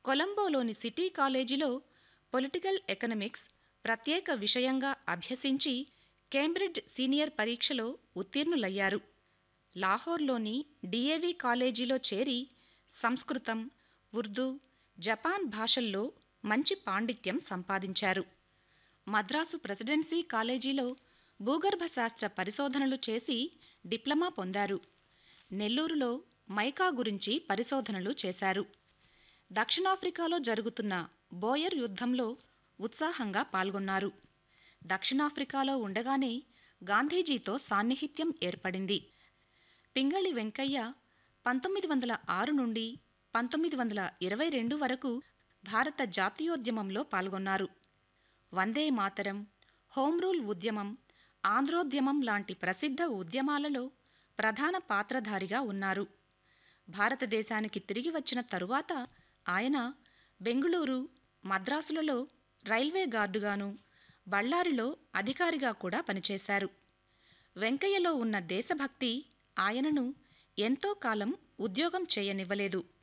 కొలంబోలోని city కాలేజీలో political economics ప్రత్యేక విషయంగా అభ్యసించి కేంబ్రిడ్జ్ సీనియర్ పరీక్షలో ఉత్తీర్ణులయ్యారు లాహోర్లోని డిఏవి కాలేజీలో చేరి సంస్కృతం ఉర్దూ జపాన్ భాషల్లో మంచి పాండిత్యం సంపాదించారు మద్రాసు ప్రెసిడెన్సీ కాలేజీలో భూగర్భ శాస్త్ర పరిశోధనలు చేసి డిప్లొమా పొందారు నెల్లూరులో మైకా గురించి పరిశోధనలు చేశారు దక్షిణాఫ్రికాలో జరుగుతున్న బోయర్ యుద్ధంలో ఉత్సాహంగా పాల్గొన్నారు దక్షిణాఫ్రికాలో ఉండగానే గాంధీజీతో సాన్నిహిత్యం ఏర్పడింది పింగళి వెంకయ్య పంతొమ్మిది వందల ఆరు నుండి పంతొమ్మిది వందల ఇరవై రెండు వరకు భారత జాతీయోద్యమంలో పాల్గొన్నారు వందే మాతరం హోం రూల్ ఉద్యమం ఆంధ్రోద్యమం లాంటి ప్రసిద్ధ ఉద్యమాలలో ప్రధాన పాత్రధారిగా ఉన్నారు భారతదేశానికి తిరిగి వచ్చిన తరువాత ఆయన బెంగుళూరు మద్రాసులలో రైల్వే గార్డుగాను బళ్ళారిలో అధికారిగా కూడా పనిచేశారు వెంకయ్యలో ఉన్న దేశభక్తి ఆయనను ఎంతో కాలం ఉద్యోగం చేయనివ్వలేదు